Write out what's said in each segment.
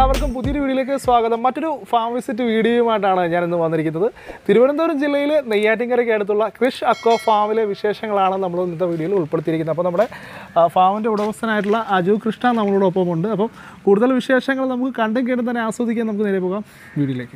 എല്ലാവർക്കും പുതിയൊരു വീഡിയോയിലേക്ക് സ്വാഗതം മറ്റൊരു ഫാം വിസിറ്റ് വീഡിയോയുമായിട്ടാണ് ഞാൻ ഇന്ന് വന്നിരിക്കുന്നത് തിരുവനന്തപുരം ജില്ലയിലെ നെയ്യാറ്റിൻകരയ്ക്ക് അടുത്തുള്ള കൃഷ് അക്കോ ഫാമിലെ വിശേഷങ്ങളാണ് നമ്മൾ ഇന്നത്തെ വീഡിയോയിൽ ഉൾപ്പെടുത്തിയിരിക്കുന്നത് അപ്പോൾ നമ്മുടെ ആ, ഫാമിൻ്റെ ഉടമസ്ഥനായിട്ടുള്ള അജു കൃഷ്ണ നമ്മളോടൊപ്പം ഉണ്ട് അപ്പം കൂടുതൽ വിശേഷങ്ങൾ നമുക്ക് കണ്ടും കേട്ടും തന്നെ ആസ്വദിക്കാൻ നമുക്ക് നേരെ പോകാം വീഡിയോയിലേക്ക്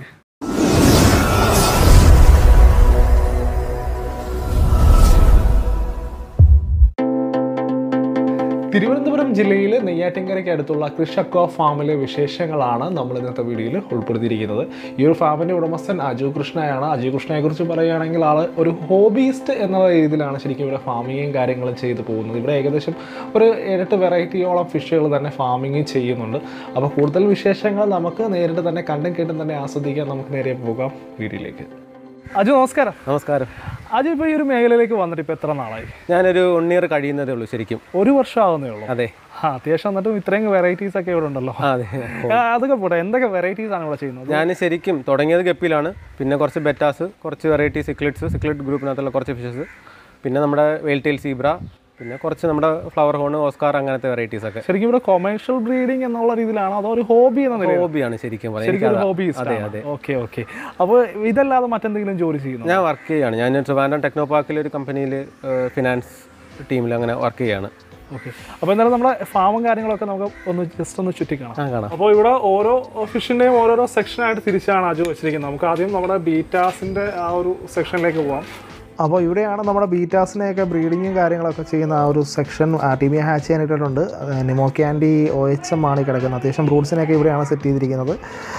തിരുവനന്തപുരം ജില്ലയിലെ നെയ്യാറ്റിൻകരയ്ക്ക് അടുത്തുള്ള കൃഷക്കോ ഫാമിലെ വിശേഷങ്ങളാണ് നമ്മൾ ഇന്നത്തെ വീഡിയോയിൽ ഉൾപ്പെടുത്തിയിരിക്കുന്നത് ഈ ഒരു ഫാമിൻ്റെ ഉടമസ്ഥൻ അജു കൃഷ്ണയാണ് അജു കൃഷ്ണയെ കുറിച്ച് പറയുകയാണെങ്കിൽ ആൾ ഒരു ഹോബിയിസ്റ്റ് എന്ന രീതിയിലാണ് ശരിക്കും ഇവിടെ ഫാമിങ്ങും കാര്യങ്ങളും ചെയ്തു പോകുന്നത് ഇവിടെ ഏകദേശം ഒരു എട്ട് വെറൈറ്റിയോളം ഫിഷുകൾ തന്നെ ഫാമിങ് ചെയ്യുന്നുണ്ട് അപ്പോൾ കൂടുതൽ വിശേഷങ്ങൾ നമുക്ക് നേരിട്ട് തന്നെ കണ്ടും കേട്ടും തന്നെ ആസ്വദിക്കാൻ നമുക്ക് നേരെ പോകാം വീഡിയോയിലേക്ക് അജു നമസ്കാരം നമസ്കാരം അജു ഇപ്പോൾ ഈ ഒരു മേഖലയിലേക്ക് വന്നിട്ട് ഇപ്പോൾ എത്ര നാളായി ഞാനൊരു വൺ ഇയർ കഴിയുന്നതേ ഉള്ളൂ ശരിക്കും ഒരു വർഷം ആവുന്നേ ഉള്ളൂ അതെ ആ അത്യാവശ്യം എന്നിട്ടും ഇത്രയും വെറൈറ്റീസ് ഒക്കെ ഇവിടെ ഉണ്ടല്ലോ ആ, അതെ ആ, അതൊക്കെ പോട്ടെ എന്തൊക്കെ വെറൈറ്റീസ് ആണ് ഇവിടെ ചെയ്യുന്നത് ഞാൻ ശരിക്കും തുടങ്ങിയത് ഗപ്പിയിലാണ് പിന്നെ കുറച്ച് ബെറ്റാസ് കുറച്ച് വെറൈറ്റി സിക്ലറ്റ്സ് സിക്ലറ്റ് ഗ്രൂപ്പിനകത്തുള്ള കുറച്ച് ഫിഷസ് പിന്നെ നമ്മുടെ വെയിൽറ്റെയിൽ സീബ്ര പിന്നെ കുറച്ച് നമ്മുടെ ഫ്ലവർ ഹോൺ ഓസ്കാർ അങ്ങനത്തെ വെറൈറ്റീസ് ഒക്കെ ശരിക്കും ഇവിടെ കൊമേഴ്ഷ്യൽ ബ്രീഡിംഗ് എന്നുള്ള രീതിയിലാണോ അതോ ഒരു ഹോബി എന്ന നിലയിൽ ഹോബിയാണ് ശരിക്കും പറയുന്നത് ശരിക്കും ഒരു എനിക്കതാ. ഹോബി അതെ അതെ ഓക്കെ ഓക്കെ അപ്പോൾ ഇതല്ലാതെ മറ്റെന്തെങ്കിലും ജോലി ചെയ്യുന്നു ഞാൻ വർക്ക് ചെയ്യാണ് ഞാൻ ട്രിവാൻഡ്രം ടെക്നോ പാർക്കിൽ ഒരു കമ്പനിയിൽ ഫിനാൻസ് ടീമിൽ അങ്ങനെ വർക്ക് ചെയ്യാണ് ഓക്കെ അപ്പോൾ എന്തായാലും നമ്മുടെ ഫാമും കാര്യങ്ങളൊക്കെ നമുക്ക് ഒന്ന് ജസ്റ്റ് ഒന്ന് ചുറ്റിക്കാണാം ആ കാണാം അപ്പോൾ ഇവിടെ ഓരോ ഫിഷിൻ്റെയും ഓരോരോ സെക്ഷനായിട്ട് തിരിച്ചാണ് അജു വെച്ചിരിക്കുന്നത് നമുക്ക് ആദ്യം നമ്മുടെ ബീറ്റാസിൻ്റെ ആ ഒരു സെക്ഷനിലേക്ക് പോവാം അപ്പോൾ ഇവിടെയാണ് നമ്മുടെ ബീറ്റാസിനെയൊക്കെ ബ്രീഡിങ്ങും കാര്യങ്ങളൊക്കെ ചെയ്യുന്ന ആ ഒരു സെക്ഷൻ ടീമിയെ ഹാച്ച് ചെയ്യാനായിട്ടുണ്ട് നിമോക്യാൻഡി ഒ എച്ച് എം ആണ് ഈ കിടക്കുന്നത് അത്യാവശ്യം ബ്രൂഡ്സിനെയൊക്കെ ഇവിടെയാണ് സെറ്റ് ചെയ്തിരിക്കുന്നത്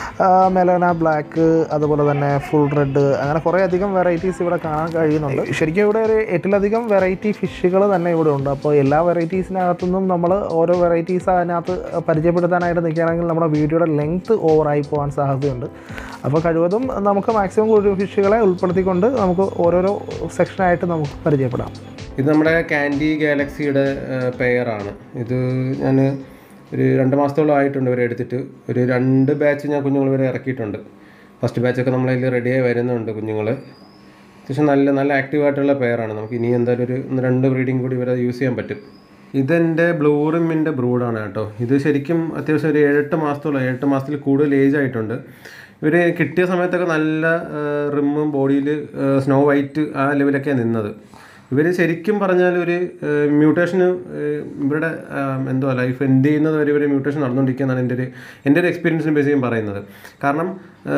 മെലന ബ്ലാക്ക് അതുപോലെ തന്നെ ഫുൾ റെഡ് അങ്ങനെ കുറേ അധികം വെറൈറ്റീസ് ഇവിടെ കാണാൻ കഴിയുന്നുണ്ട് ശരിക്കും ഇവിടെ ഒരു എട്ടിലധികം വെറൈറ്റി ഫിഷുകൾ തന്നെ ഇവിടെ ഉണ്ട് അപ്പോൾ എല്ലാ വെറൈറ്റീസിനകത്തുനിന്നും നമ്മൾ ഓരോ വെറൈറ്റീസ് അതിനകത്ത് പരിചയപ്പെടുത്താനായിട്ട് നിൽക്കുകയാണെങ്കിൽ നമ്മുടെ വീഡിയോയുടെ ലെങ്ത് ഓവറായി പോകാൻ സാധ്യതയുണ്ട് അപ്പോൾ കഴിവതും നമുക്ക് മാക്സിമം കൂടുതൽ ഫിഷുകളെ ഉൾപ്പെടുത്തിക്കൊണ്ട് നമുക്ക് ഓരോരോ സെക്ഷനായിട്ട് നമുക്ക് പരിചയപ്പെടാം ഇത് നമ്മുടെ കാൻഡി ഗാലക്സിയുടെ പെയറാണ് ഇത് ഞാൻ ഒരു രണ്ട് മാസത്തോളം ആയിട്ടുണ്ട് ഇവരെ എടുത്തിട്ട് ഒരു രണ്ട് ബാച്ച് ഞാൻ കുഞ്ഞുങ്ങൾ വരെ ഇറക്കിയിട്ടുണ്ട് ഫസ്റ്റ് ബാച്ചൊക്കെ നമ്മളതിൽ റെഡിയായി വരുന്നുണ്ട് കുഞ്ഞുങ്ങൾ അത്യാവശ്യം നല്ല നല്ല ആക്റ്റീവായിട്ടുള്ള പെയറാണ് നമുക്ക് ഇനി എന്തായാലും ഒരു ഒന്ന് രണ്ട് ബ്രീഡിങ് കൂടി ഇവരെ യൂസ് ചെയ്യാൻ പറ്റും ഇതെൻ്റെ ബ്ലൂറിമിൻ്റെ ബ്രൂഡാണ് കേട്ടോ ഇത് ശരിക്കും അത്യാവശ്യം ഒരു ഏഴെട്ട് മാസത്തോളം ഏഴെട്ട് മാസത്തിൽ കൂടുതൽ ഏജ് ആയിട്ടുണ്ട് ഇവർ കിട്ടിയ സമയത്തൊക്കെ നല്ല റിമ്മും ബോഡിയിൽ സ്നോ വൈറ്റ് ആ ലെവലൊക്കെയാണ് നിന്നത് ഇവർ ശരിക്കും പറഞ്ഞാൽ ഒരു മ്യൂട്ടേഷന് ഇവരുടെ ആം, എന്തുവാ ലൈഫ് എൻഡ് ചെയ്യുന്നത് വരെ ഇവർ മ്യൂട്ടേഷൻ നടന്നുകൊണ്ടിരിക്കുന്നതാണ് എൻ്റെ ഒരു എൻ്റെ ഒരു എക്സ്പീരിയൻസിന് ബേസ് ചെയ്യും പറയുന്നത് കാരണം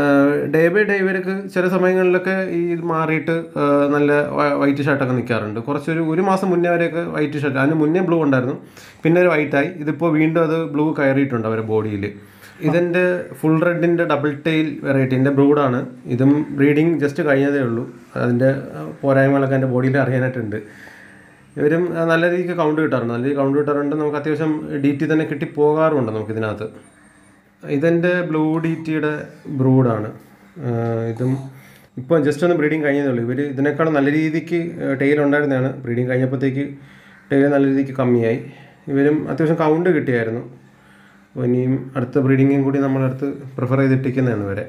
ഡേ ബൈ ഡേ ഇവർക്ക് ചില സമയങ്ങളിലൊക്കെ ഈ ഇത് മാറിയിട്ട് ആ, നല്ല വൈറ്റ് ഷർട്ടൊക്കെ നിൽക്കാറുണ്ട് കുറച്ചൊരു ഒരു മാസം മുന്നേ വരെയൊക്കെ വൈറ്റ് ഷർട്ട് അതിന് മുന്നേ ബ്ലൂ ഉണ്ടായിരുന്നു പിന്നെ ഒരു വൈറ്റായി ഇതിപ്പോൾ വീണ്ടും അത് ബ്ലൂ കയറിയിട്ടുണ്ട് അവരുടെ ബോഡിയിൽ ഇതെൻ്റെ ഫുൾ റെഡിൻ്റെ ഡബിൾ ടെയിൽ വെറൈറ്റി എൻ്റെ ബ്രൂഡാണ് ഇതും ബ്രീഡിങ് ജസ്റ്റ് കഴിഞ്ഞതേ ഉള്ളൂ അതിൻ്റെ പോരായ്മകളൊക്കെ എൻ്റെ ബോഡിയിൽ അറിയാനായിട്ടുണ്ട് ഇവരും ആ, നല്ല രീതിക്ക് കൗണ്ട് കിട്ടാറുണ്ട് നല്ല രീതിക്ക് കൗണ്ട് കിട്ടാറുണ്ട് നമുക്ക് അത്യാവശ്യം ഡി ടി തന്നെ കിട്ടി പോകാറുണ്ട് നമുക്ക് ഇതിനകത്ത് ഇതെൻ്റെ ബ്ലൂ ഡി ടിയുടെ ബ്രൂഡാണ് ഇതും ഇപ്പോൾ ജസ്റ്റ് ഒന്ന് ബ്രീഡിങ് കഴിഞ്ഞതേ ഉള്ളൂ ഇവർ ഇതിനേക്കാളും നല്ല രീതിക്ക് ടെയിൽ ഉണ്ടായിരുന്നതാണ് ബ്രീഡിങ് കഴിഞ്ഞപ്പോഴത്തേക്ക് ടെയിൽ നല്ല രീതിക്ക് കമ്മിയായി ഇവരും അത്യാവശ്യം കൗണ്ട് കിട്ടിയായിരുന്നു അപ്പോൾ ഇനിയും അടുത്ത ബ്രീഡിങ്ങും കൂടി നമ്മളടുത്ത് പ്രിഫർ ചെയ്തിട്ടിരിക്കുന്നതാണ് ഇവരെ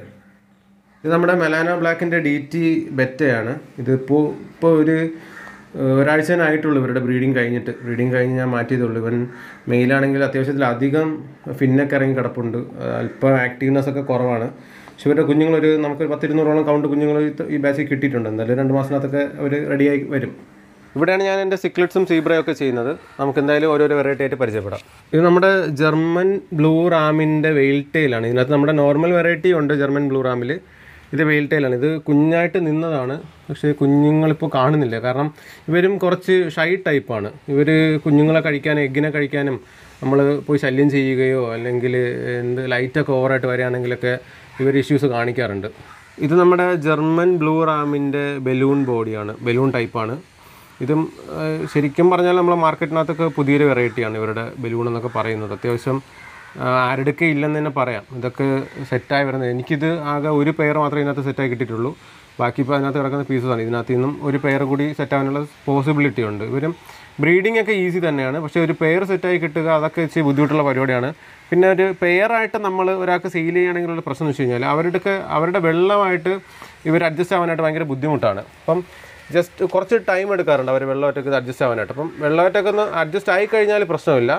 ഇത് നമ്മുടെ മെലാനോ ബ്ലാക്കിൻ്റെ ഡി ടി ബെറ്റയാണ് ഇതിപ്പോൾ ഇപ്പോൾ ഒരു ഏഹ്, ഒരാഴ്ചനായിട്ടുള്ളൂ ഇവരുടെ ബ്രീഡിങ് കഴിഞ്ഞിട്ട് ബ്രീഡിങ് കഴിഞ്ഞ് ഞാൻ മാറ്റിയതുള്ളൂ ഇവൻ മെയിലാണെങ്കിൽ അത്യാവശ്യത്തിൽ അധികം ഫിന്നൊക്കെ ഇറങ്ങി കിടപ്പുണ്ട് ഏഹ്, അല്പം ആക്റ്റീവ്നെസ് ഒക്കെ കുറവാണ് പക്ഷെ ഇവരുടെ കുഞ്ഞുങ്ങളൊരു നമുക്ക് പത്തിരുന്നൂറോളം കൗണ്ട് കുഞ്ഞുങ്ങൾ ഈ ബാച്ചിൽ കിട്ടിയിട്ടുണ്ട് എന്തായാലും രണ്ട് മാസത്തിനകത്തൊക്കെ അവർ റെഡിയായി വരും ഇവിടെയാണ് ഞാൻ എൻ്റെ സിക്ലറ്റ്സും സീബ്രയും ഒക്കെ ചെയ്യുന്നത് നമുക്ക് എന്തായാലും ഓരോരോ വെറൈറ്റി ആയിട്ട് പരിചയപ്പെടാം ഇത് നമ്മുടെ ജർമ്മൻ ബ്ലൂ റാമിൻ്റെ വെയിൽറ്റെയിലാണ് ഇതിനകത്ത് നമ്മുടെ നോർമൽ വെറൈറ്റി ഉണ്ട് ജർമ്മൻ ബ്ലൂ റാമിൽ ഇത് വെയിൽറ്റെയിലാണ് ഇത് കുഞ്ഞായിട്ട് നിന്നതാണ് പക്ഷേ കുഞ്ഞുങ്ങളിപ്പോൾ കാണുന്നില്ല കാരണം ഇവരും കുറച്ച് ഷൈ ടൈപ്പാണ് ഇവർ കുഞ്ഞുങ്ങളെ കഴിക്കാനും എഗ്ഗിനെ കഴിക്കാനും നമ്മൾ പോയി ശല്യം ചെയ്യുകയോ അല്ലെങ്കിൽ എന്ത് ലൈറ്റൊക്കെ ഓവറായിട്ട് വരികയാണെങ്കിലൊക്കെ ഇവർ ഇഷ്യൂസ് കാണിക്കാറുണ്ട് ഇത് നമ്മുടെ ജർമ്മൻ ബ്ലൂ റാമിൻ്റെ ബലൂൺ ബോഡിയാണ് ബലൂൺ ടൈപ്പാണ് ഇതും ആ, ശരിക്കും പറഞ്ഞാൽ നമ്മളെ മാർക്കറ്റിനകത്തൊക്കെ പുതിയൊരു വെറൈറ്റിയാണ് ഇവരുടെ ബലൂൺ എന്നൊക്കെ പറയുന്നത് അത്യാവശ്യം ആ, ആരുടെയൊക്കെ ഇല്ലെന്ന് തന്നെ പറയാം ഇതൊക്കെ സെറ്റായി വരുന്നത് എനിക്കിത് ആകെ ഒരു പെയർ മാത്രമേ ഇതിനകത്ത് സെറ്റായി കിട്ടിയിട്ടുള്ളൂ ബാക്കി ഇപ്പോൾ അതിനകത്ത് കിടക്കുന്ന പീസസാണ് ഇതിനകത്ത് നിന്നും ഒരു പെയർ കൂടി സെറ്റാകാനുള്ള പോസിബിലിറ്റി ഉണ്ട് ഇവരും ബ്രീഡിംഗ് ഒക്കെ ഈസി തന്നെയാണ് പക്ഷേ ഒരു പെയർ സെറ്റായി കിട്ടുക അതൊക്കെ ഇച്ചിരി ബുദ്ധിമുട്ടുള്ള പരിപാടിയാണ് പിന്നെ ഒരു പെയറായിട്ട് നമ്മൾ ഒരാൾക്ക് സെയിൽ ചെയ്യുകയാണെങ്കിലുള്ള പ്രശ്നം എന്ന് വെച്ച് കഴിഞ്ഞാൽ അവരുടെയൊക്കെ അവരുടെ വെള്ളമായിട്ട് ഇവർ അഡ്ജസ്റ്റ് ആവാനായിട്ട് ഭയങ്കര ബുദ്ധിമുട്ടാണ് അപ്പം ജസ്റ്റ് കുറച്ച് ടൈം എടുക്കാറുണ്ട് അവർ വെള്ളമായിട്ടൊക്കെ അഡ്ജസ്റ്റ് ആവാനായിട്ട് അപ്പം വെള്ളമായിട്ടൊക്കെ ഒന്ന് അഡ്ജസ്റ്റ് ആയി കഴിഞ്ഞാൽ പ്രശ്നമില്ല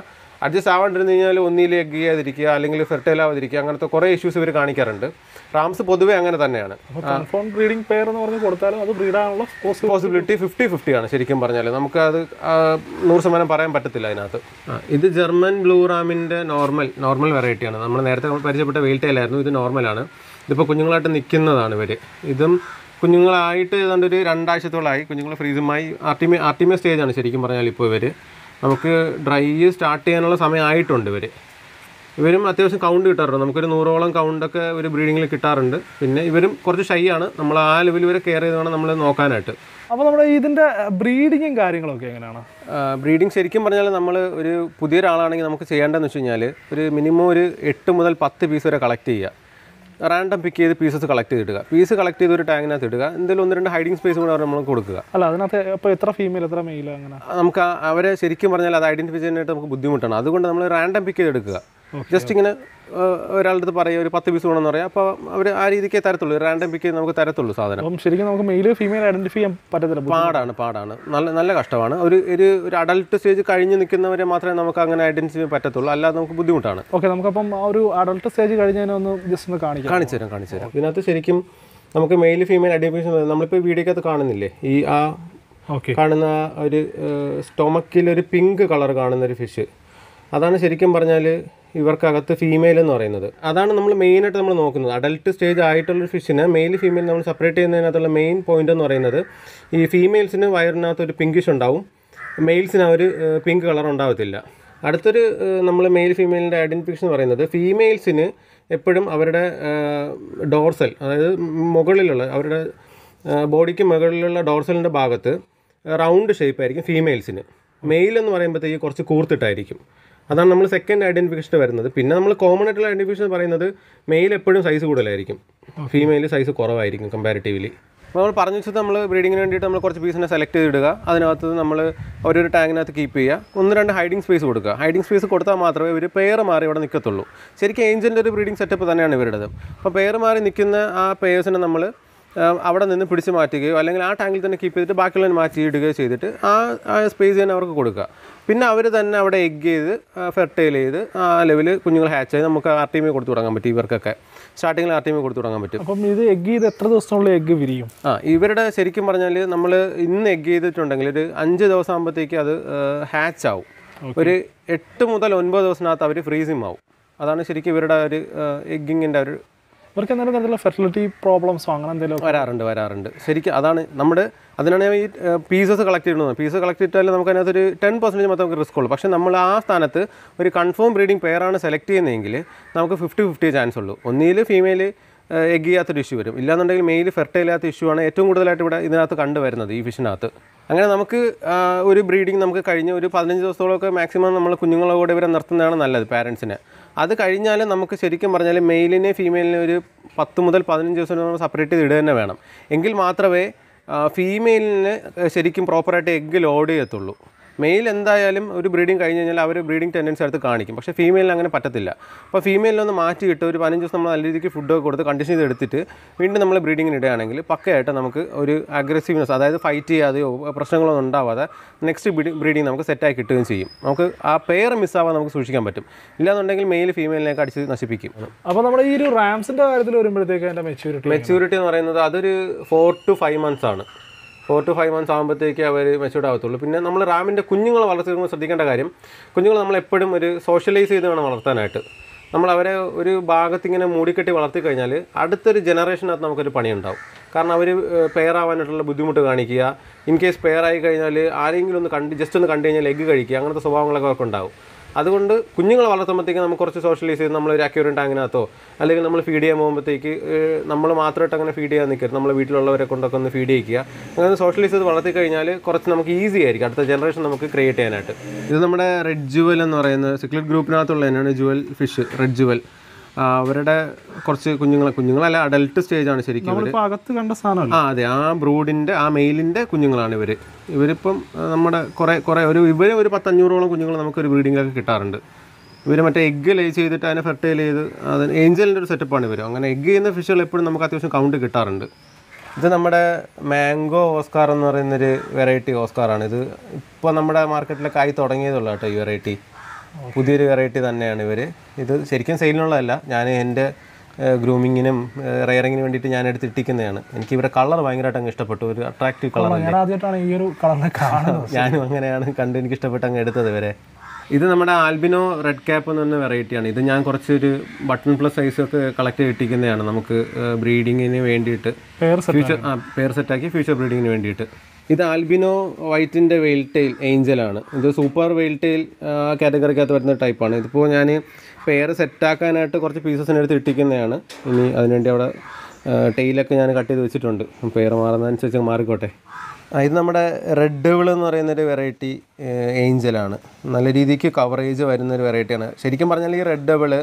അഡ്ജസ്റ്റ് ആവാണ്ടിരുന്ന് കഴിഞ്ഞാൽ ഒന്നിൽ എഗ് ചെയ്യാതിരിക്കുക അല്ലെങ്കിൽ ഫെർട്ടൈൽ ആവാതിരിക്കുക അങ്ങനത്തെ കുറേ ഇഷ്യൂസ് ഇവർ കാണിക്കാറുണ്ട് റാംസ് പൊതുവേ അങ്ങനെ തന്നെയാണ് അപ്പോൾ കൺഫേം ബ്രീഡിംഗ് പെയർ എന്ന് പറഞ്ഞ് കൊടുത്താലും അത് ബ്രീഡാനുള്ള പോസിബിൾ പോസിബിലിറ്റി ഫിഫ്റ്റി ഫിഫ്റ്റി ആണ് ശരിക്കും പറഞ്ഞാൽ നമുക്ക് അത് ആ, നൂറ് ശതമാനം പറയാൻ പറ്റത്തില്ല അതിനകത്ത് ആ, ഇത് ജർമ്മൻ ബ്ലൂ റാമിൻ്റെ നോർമൽ നോർമൽ വെറൈറ്റിയാണ് നമ്മൾ നേരത്തെ പരിചയപ്പെട്ട വെയിൽറ്റയിലായിരുന്നു ഇത് നോർമലാണ് ഇതിപ്പോൾ കുഞ്ഞുങ്ങളായിട്ട് നിൽക്കുന്നതാണ് ഇവർ ഇതും കുഞ്ഞുങ്ങളായിട്ട് ഏതാണ്ട് ഒരു രണ്ടാഴ്ചത്തോളമായി കുഞ്ഞുങ്ങൾ ഫ്രീസുമായി ആർട്ടിമേ ആർട്ടിമേ സ്റ്റേജാണ് ശരിക്കും പറഞ്ഞാൽ ഇപ്പോൾ ഇവർ നമുക്ക് ഡ്രൈ സ്റ്റാർട്ട് ചെയ്യാനുള്ള സമയമായിട്ടുണ്ട് ഇവർ ഇവരും അത്യാവശ്യം കൗണ്ട് കിട്ടാറുണ്ട് നമുക്കൊരു നൂറോളം കൗണ്ടൊക്കെ ഒരു ബ്രീഡിങ്ങിൽ കിട്ടാറുണ്ട് പിന്നെ ഇവരും കുറച്ച് ഷൈ ആണ് നമ്മൾ ആ ലെവൽ വരെ കെയർ ചെയ്ത് വേണം നമ്മൾ നോക്കാനായിട്ട് അപ്പോൾ നമ്മുടെ ഇതിൻ്റെ ബ്രീഡിങ്ങും കാര്യങ്ങളൊക്കെ എങ്ങനെയാണ് ബ്രീഡിങ് ശരിക്കും പറഞ്ഞാൽ നമ്മൾ ഒരു പുതിയൊരാളാണെങ്കിൽ നമുക്ക് ചെയ്യേണ്ടതെന്ന് വെച്ച് കഴിഞ്ഞാൽ ഒരു മിനിമം ഒരു എട്ട് മുതൽ പത്ത് പീസ് വരെ കളക്ട് ചെയ്യുക റാൻഡം പിക്ക് ചെയ്ത് പീസസ് കളക്ട് ചെയ്തിടുക പീസ് കളക്ട് ചെയ്ത് ഒരു ടാങ്കിനകത്ത് ഇടുക എന്തെങ്കിലും ഒന്ന് രണ്ട് ഹൈഡിങ് സ്പേസ് കൂടെ നമ്മൾ കൊടുക്കുക അല്ല അതിനകത്ത് ഇപ്പോൾ എത്ര ഫീമെയിൽ എത്ര മെയിൽ അങ്ങനെ നമുക്ക് ആ- അവരെ ശരിക്കും പറഞ്ഞാൽ അത് ഐഡന്റിഫൈ ചെയ്യാനായിട്ട് നമുക്ക് ബുദ്ധിമുട്ടാണ് അതുകൊണ്ട് നമ്മൾ റാൻഡം പിക്ക് ചെയ്തെടുക്കുക ജസ്റ്റ് ഇങ്ങനെ ആ, ഒരാളുടെ അടുത്ത് പറയുക ഒരു പത്ത് പീസ് വേണമെന്ന് പറയാം അപ്പോൾ അവർ ആ രീതിക്കേ തരത്തുള്ളൂ റാൻഡം പിക്ക് ചെയ്ത് നമുക്ക് തരത്തുള്ളൂ സാധനം അപ്പം ശരിക്കും നമുക്ക് മെയിൽ ഫീമെയിൽ ഐഡന്റിഫൈ ചെയ്യാൻ പറ്റത്തില്ല പാടാണ് പാടാണ് നല്ല നല്ല കഷ്ടമാണ് ഒരു ഒരു ഒരു അഡൽട്ട് സ്റ്റേജ് കഴിഞ്ഞ് നിൽക്കുന്നവരെ മാത്രമേ നമുക്ക് അങ്ങനെ ഐഡന്റിഫൈ ചെയ്യാൻ പറ്റത്തുള്ളൂ അല്ലാതെ നമുക്ക് ബുദ്ധിമുട്ടാണ് ഓക്കെ നമുക്കപ്പം ആ ഒരു അഡൾട്ട് സ്റ്റേജ് കഴിഞ്ഞതിനെ ഒന്ന് ജസ്റ്റ് ഒന്ന് കാണിക്കാം കാണിച്ചു തരാം കാണിച്ചു തരാം ഇതിനകത്ത് ശരിക്കും നമുക്ക് മെയിൽ ഫീമെയിൽ ഐഡന്റിഫിക്കേഷൻ നമ്മളിപ്പോൾ വീഡിയോക്കകത്ത് കാണുന്നില്ലേ ഈ ആ ഓക്കെ കാണുന്ന ആ ഒരു സ്റ്റൊമക്കിൽ ഒരു പിങ്ക് കളർ കാണുന്ന ഒരു ഫിഷ് അതാണ് ശരിക്കും പറഞ്ഞാൽ ഇവർക്കകത്ത് ഫീമെയിൽ എന്ന് പറയുന്നത് അതാണ് നമ്മൾ മെയിനായിട്ട് നമ്മൾ നോക്കുന്നത് അഡൽട്ട് സ്റ്റേജ് ആയിട്ടുള്ള ഫിഷിനെ മെയിൽ ഫീമെയിൽ നമ്മൾ സെപ്പറേറ്റ് ചെയ്യുന്നതിനകത്തുള്ള മെയിൻ പോയിന്റ് എന്ന് പറയുന്നത് ഈ ഫീമെയിൽസിന് വയറിനകത്ത് ഒരു പിങ്കിഷ് ഉണ്ടാവും മെയിൽസിന് ആ ഒരു പിങ്ക് കളർ ഉണ്ടാവത്തില്ല അടുത്തൊരു നമ്മൾ മെയിൽ ഫീമെയിലിൻ്റെ ഐഡൻറ്റിഫിക്കേഷൻ എന്ന് പറയുന്നത് ഫീമെയിൽസിന് എപ്പോഴും അവരുടെ ഡോർസൽ അതായത് മുകളിലുള്ള അവരുടെ ബോഡിക്ക് മുകളിലുള്ള ഡോർസലിൻ്റെ ഭാഗത്ത് റൗണ്ട് ഷേപ്പ് ആയിരിക്കും ഫീമെയിൽസിന് മെയിൽ എന്ന് പറയുമ്പോഴത്തേക്ക് കുറച്ച് കൂർത്തിട്ടായിരിക്കും അതാണ് നമ്മൾ സെക്കൻഡ് ഐഡൻറ്റിഫിക്കേഷൻ വരുന്നത് പിന്നെ നമ്മൾ കോമൺ ആയിട്ടുള്ള ഐഡൻറ്റിഫിക്കേഷൻ പറയുന്നത് മെയിൽ എപ്പോഴും സൈസ് കൂടുതലായിരിക്കും ഫീമെയിൽ സൈസ് കുറവായിരിക്കും കമ്പാരിറ്റീവ്ലി നമ്മൾ പറഞ്ഞു വെച്ചത് നമ്മൾ ബ്രീഡിങ്ങിന് വേണ്ടിയിട്ട് നമ്മൾ കുറച്ച് പീസിനെ സെലക്ട് ചെയ്തിടുക അതിനകത്ത് നമ്മൾ ഓരോരു ടാങ്കിനകത്ത് കീപ്പ് ചെയ്യുക ഒന്ന് രണ്ട് ഹൈഡിങ് സ്പേസ് കൊടുക്കുക ഹൈഡിങ് സ്പേസ് കൊടുത്താൽ മാത്രമേ ഇവർ പെയർ മാറി ഇവിടെ നിൽക്കത്തുള്ളൂ ശരിക്കും ഏഞ്ചലിൻ്റെ ഒരു ബ്രീഡിംഗ് സെറ്റപ്പ് തന്നെയാണ് ഇവരുടേത് അപ്പോൾ പെയർ മാറി നിൽക്കുന്ന ആ പെയേഴ്സിനെ നമ്മൾ ആഹ് അവിടെ നിന്ന് പിടിച്ച് മാറ്റുകയോ അല്ലെങ്കിൽ ആ ടാങ്കിൽ തന്നെ കീപ്പ് ചെയ്തിട്ട് ബാക്കിയുള്ളതിനെ മാറ്റി ഇടുകയോ ചെയ്തിട്ട് ആ ആ സ്പേസ് തന്നെ അവർക്ക് കൊടുക്കുക പിന്നെ അവർ തന്നെ അവിടെ എഗ് ചെയ്ത് ഫെർട്ടൈൽ ചെയ്ത് ആ ലെവൽ കുഞ്ഞുങ്ങൾ ഹാച്ച് ആയി നമുക്ക് ആർ ടി എം കൊടുത്തു തുടങ്ങാൻ പറ്റും ഇവർക്കൊക്കെ സ്റ്റാർട്ടിങ്ങിൽ ആർ ടി എം കൊടുത്തു തുടങ്ങാൻ പറ്റും അപ്പം ഇത് എഗ് ചെയ്ത് എത്ര ദിവസത്തിനുള്ളിൽ എഗ് വിരിയും ആ ഇവരുടെ ശരിക്കും പറഞ്ഞാൽ നമ്മൾ ഇന്ന് എഗ് ചെയ്തിട്ടുണ്ടെങ്കിൽ ഒരു അഞ്ച് ദിവസം ആകുമ്പോഴത്തേക്ക് അത് ഹാച്ച് ആവും ഒരു എട്ട് മുതൽ ഒൻപത് ദിവസത്തിനകത്ത് അവർ ഫ്രീസിങ് ആവും അതാണ് ശരിക്കും ഇവരുടെ ഒരു എഗ്ഗിങ്ങിൻ്റെ ഒരു ഇവർക്ക് എന്തെങ്കിലും തരത്തിലുള്ള ഫെർട്ടിലിറ്റി പ്രോബ്ലംസോ അങ്ങനെ എന്തെങ്കിലും വരാറുണ്ട് വരാറുണ്ട് ശരിക്കും അതാണ് നമ്മുടെ അതിനാണ് ഞാൻ ഈ പീസസ് കളക്ട് ചെയ്യുന്നത് പീസ് കളക്ട് ചെയ്തിട്ടാൽ നമുക്ക് അതിനകത്ത് ഒരു ടെൻ പെർസെൻറ്റേജ് മാത്രമേ നമുക്ക് റിസ്ക് ഉള്ളൂ പക്ഷേ നമ്മൾ ആ സ്ഥാനത്ത് ഒരു കൺഫേം ബ്രീഡിംഗ് പെയറാണ് സെലക്ട് ചെയ്യുന്നതെങ്കിൽ നമുക്ക് ഫിഫ്റ്റി ഫിഫ്റ്റി ചാൻസ് ഉള്ളൂ ഒന്നിൽ ഫീമെയിൽ എഗ് ചെയ്യാത്തൊരു ഇഷ്യൂ വരും ഇല്ലാന്നുണ്ടെങ്കിൽ മെയിൽ ഫെർട്ടൈൽ ആത്ത ഇഷ്യൂ ആണ് ഏറ്റവും കൂടുതലായിട്ട് ഇവിടെ ഇതിനകത്ത് കണ്ടുവരുന്നത് ഈ ഫിഷിനകത്ത് അങ്ങനെ നമുക്ക് ആ, ഒരു ബ്രീഡിംഗ് നമുക്ക് കഴിഞ്ഞ് ഒരു പതിനഞ്ച് ദിവസത്തോളമൊക്കെ മാക്സിമം നമ്മൾ കുഞ്ഞുങ്ങളെ കൂടെ ഇവരെ നിർത്തുന്നതാണ് നല്ലത് പാരൻസിന് അത് കഴിഞ്ഞാൽ നമുക്ക് ശരിക്കും പറഞ്ഞാൽ മെയിലിനെ ഫീമെയിലിനെ ഒരു പത്ത് മുതൽ പതിനഞ്ച് ദിവസം നമ്മൾ സെപ്പറേറ്റ് ചെയ്ത് ഇടുക തന്നെ വേണം എങ്കിൽ മാത്രമേ ഫീമെയിലിന് ശരിക്കും പ്രോപ്പറായിട്ട് എഗ്ഗ് ലോഡ് ചെയ്യത്തുള്ളൂ മെയിൽ എന്തായാലും ഒരു ബ്രീഡിംഗ് കഴിഞ്ഞ് കഴിഞ്ഞാൽ അവർ ബ്രീഡിംഗ് ടെൻഡൻസി അടുത്ത് കാണിക്കും പക്ഷേ ഫീമെയിലിന് അങ്ങനെ പറ്റത്തില്ല അപ്പോൾ ഫീമെയിലൊന്ന് മാറ്റിയിട്ട് ഒരു പതിനഞ്ച് ദിവസം നമ്മൾ നല്ല രീതിക്ക് ഫുഡൊക്കെ കൊടുത്ത് കണ്ടീഷൻ ചെയ്ത് എടുത്തിട്ട് വീണ്ടും നമ്മൾ ബ്രീഡിങ്ങിന് ഇടുകയാണെങ്കിൽ പക്കയായിട്ട് നമുക്ക് ഒരു അഗ്രസീവ്നെസ് അതായത് ഫൈറ്റ് ചെയ്യാതെയോ പ്രശ്നങ്ങളൊന്നും ഉണ്ടാവാതെ നെക്സ്റ്റ് ബ്രീഡിംഗ് നമുക്ക് സെറ്റായി കിട്ടുകയും ചെയ്യും നമുക്ക് ആ പെയർ മിസ്സാവാതെ നമുക്ക് സൂക്ഷിക്കാൻ പറ്റും ഇല്ലാന്നുണ്ടെങ്കിൽ മെയിൽ ഫീമെയിലിനെയൊക്കെ അടിച്ച് നശിപ്പിക്കും അപ്പോൾ നമ്മുടെ ഈ ഒരു റാംസിന്റെ കാര്യത്തിൽ വരുമ്പോഴത്തേക്ക് അതിന്റെ മെച്യൂരിറ്റി മെച്യൂരിറ്റി എന്ന് പറയുന്നത് അതൊരു ഫോർ ടു ഫൈവ് മന്ത്സ് ആണ് ഫോർ ടു ഫൈവ് മന്ത്സ് ആകുമ്പോഴത്തേക്ക് അവർ മെച്യൂർഡ് ആകത്തുള്ളൂ പിന്നെ നമ്മൾ റാമിൻ്റെ കുഞ്ഞുങ്ങളെ വളർത്തുമ്പോൾ ശ്രദ്ധിക്കേണ്ട കാര്യം കുഞ്ഞുങ്ങൾ നമ്മൾ എപ്പോഴും ഒരു സോഷ്യലൈസ് ചെയ്ത് വേണം വളർത്താനായിട്ട് നമ്മൾ അവരെ ഒരു ഭാഗത്ത് ഇങ്ങനെ മൂടിക്കെട്ടി വളർത്തി കഴിഞ്ഞാൽ അടുത്തൊരു ജനറേഷനകത്ത് നമുക്കൊരു പണിയുണ്ടാവും കാരണം അവർ പെയർ ആവാനായിട്ടുള്ള ബുദ്ധിമുട്ട് കാണിക്കുക ഇൻ കേസ് പെയർ ആയി കഴിഞ്ഞാൽ ആരെങ്കിലും ഒന്ന് കണ്ട് ജസ്റ്റ് ഒന്ന് കണ്ടു കഴിഞ്ഞാൽ എഗ്ഗ് കഴിക്കുക അങ്ങനത്തെ സ്വഭാവങ്ങളൊക്കെ അവർക്ക് ഉണ്ടാവും അതുകൊണ്ട് കുഞ്ഞുങ്ങളെ വളർത്തുമ്പോഴത്തേക്ക് നമുക്ക് കുറച്ച് സോഷ്യലൈസ് ചെയ്ത് നമ്മൾ ഒരു അക്യൂറിൻ ടാങ്കിനകത്തോ അല്ലെങ്കിൽ നമ്മൾ ഫീഡ് ചെയ്യാൻ പോകുമ്പോഴത്തേക്ക് നമ്മൾ മാത്രമായിട്ട് അങ്ങനെ ഫീഡ് ചെയ്യാൻ നിൽക്കരുത് നമ്മൾ വീട്ടിലുള്ളവരെ കൊണ്ടൊക്കെ ഒന്ന് ഫീഡ് ചെയ്യിക്കുക അങ്ങനെ സോഷ്യലൈസ് ചെയ്ത് വളർത്തി കഴിഞ്ഞാൽ കുറച്ച് നമുക്ക് ഈസി ആയിരിക്കും അടുത്ത ജനറേഷൻ നമുക്ക് ക്രിയേറ്റ് ചെയ്യാനായിട്ട് ഇത് നമ്മുടെ റെഡ് ജുവൽ എന്ന് പറയുന്ന സിക്ലറ്റ് ഗ്രൂപ്പിനകത്തുള്ള തന്നെയാണ് ജുവൽ ഫിഷ് റെഡ് ജുവൽ അവരുടെ കുറച്ച് കുഞ്ഞുങ്ങളെ കുഞ്ഞുങ്ങളല്ല അഡൽട്ട് സ്റ്റേജാണ് ശരിക്കും ഇവർ നമ്മളിപ്പോൾ അകത്ത് കണ്ട സാധനമല്ല ആ അതെ ആ ബ്രൂഡിൻ്റെ ആ മെയിലിൻ്റെ കുഞ്ഞുങ്ങളാണ് ഇവർ ഇവരിപ്പം ആ, നമ്മുടെ കുറേ കുറേ ഒരു ഇവർ ഒരു പത്തഞ്ഞൂറോളം കുഞ്ഞുങ്ങൾ നമുക്കൊരു ബ്രീഡിങ്ങിലൊക്കെ കിട്ടാറുണ്ട് ഇവർ മറ്റേ എഗ്ഗ് ലേ ചെയ്തിട്ട് അതിനെ ഫെർട്ടൈൽ ചെയ്ത് അത് ഏഞ്ചലിൻ്റെ ഒരു സെറ്റപ്പാണ് ഇവർ അങ്ങനെ എഗ്ഗ് ചെയ്യുന്ന ഫിഷുകൾ എപ്പോഴും നമുക്ക് അത്യാവശ്യം കൗണ്ട് കിട്ടാറുണ്ട് ഇത് നമ്മുടെ മാംഗോ ഓസ്കാർ എന്ന് പറയുന്നൊരു വെറൈറ്റി ഓസ്കാറാണ് ഇത് ഇപ്പോൾ നമ്മുടെ മാർക്കറ്റിലൊക്കെ ആയി തുടങ്ങിയതുള്ളൂ കേട്ടോ ഈ വെറൈറ്റി പുതിയൊരു വെറൈറ്റി തന്നെയാണ് ഇവർ ഇത് ശരിക്കും സെയിലിനുള്ളതല്ല ഞാൻ എൻ്റെ ഗ്രൂമിങ്ങിനും റെയറിങ്ങിനും വേണ്ടിയിട്ട് ഞാൻ എടുത്ത് ഇട്ടിക്കുന്നതാണ് എനിക്ക് ഇവരുടെ കളർ ഭയങ്കരമായിട്ട് അങ്ങ് ഇഷ്ടപ്പെട്ടു ഒരു അട്രാക്റ്റീവ് കളർ ഞാൻ ആദ്യമായിട്ടാണ് ഈ ഒരു കളറിനെ കാണുന്നത് ഞാനും അങ്ങനെയാണ് കണ്ട് എനിക്ക് ഇഷ്ടപ്പെട്ട് അങ്ങ് എടുത്തത് ഇവരെ ഇത് നമ്മുടെ ആൽബിനോ റെഡ് ക്യാപ്പ് എന്ന് പറഞ്ഞ വെറൈറ്റിയാണ് ഇത് ഞാൻ കുറച്ചൊരു ബട്ടൺ പ്ലസ് സൈസ് ഒക്കെ കളക്ട് ചെയ്തിട്ടിരിക്കുന്നതാണ് നമുക്ക് ബ്രീഡിങ്ങിന് വേണ്ടിയിട്ട് പേർ സെറ്റ് ഫ്യൂച്ചർ ആ പേർ സെറ്റാക്കി ഫ്യൂച്ചർ ബ്രീഡിങ്ങിന് വേണ്ടിയിട്ട് ഇത് ആൽബിനോ വൈറ്റിൻ്റെ വെയിൽ ടെയിൽ ഏഞ്ചലാണ് ഇത് സൂപ്പർ വെയിൽ ടെയിൽ കാറ്റഗറിക്കകത്ത് വരുന്ന ടൈപ്പാണ് ഇതിപ്പോൾ ഞാൻ പെയർ സെറ്റാക്കാനായിട്ട് കുറച്ച് പീസസിന് എടുത്ത് ഇട്ടിക്കുന്നതാണ് ഇനി അതിനുവേണ്ടി അവിടെ ടെയിലൊക്കെ ഞാൻ കട്ട് ചെയ്ത് വെച്ചിട്ടുണ്ട് പെയർ മാറുന്നതനുസരിച്ച് മാറിക്കോട്ടെ ആ, ഇത് നമ്മുടെ റെഡ് ഡെവിൾ എന്ന് പറയുന്നൊരു വെറൈറ്റി ഏഞ്ചലാണ് നല്ല രീതിക്ക് കവറേജ് വരുന്നൊരു വെറൈറ്റിയാണ് ശരിക്കും പറഞ്ഞാൽ ഈ റെഡ് ഡെവിള്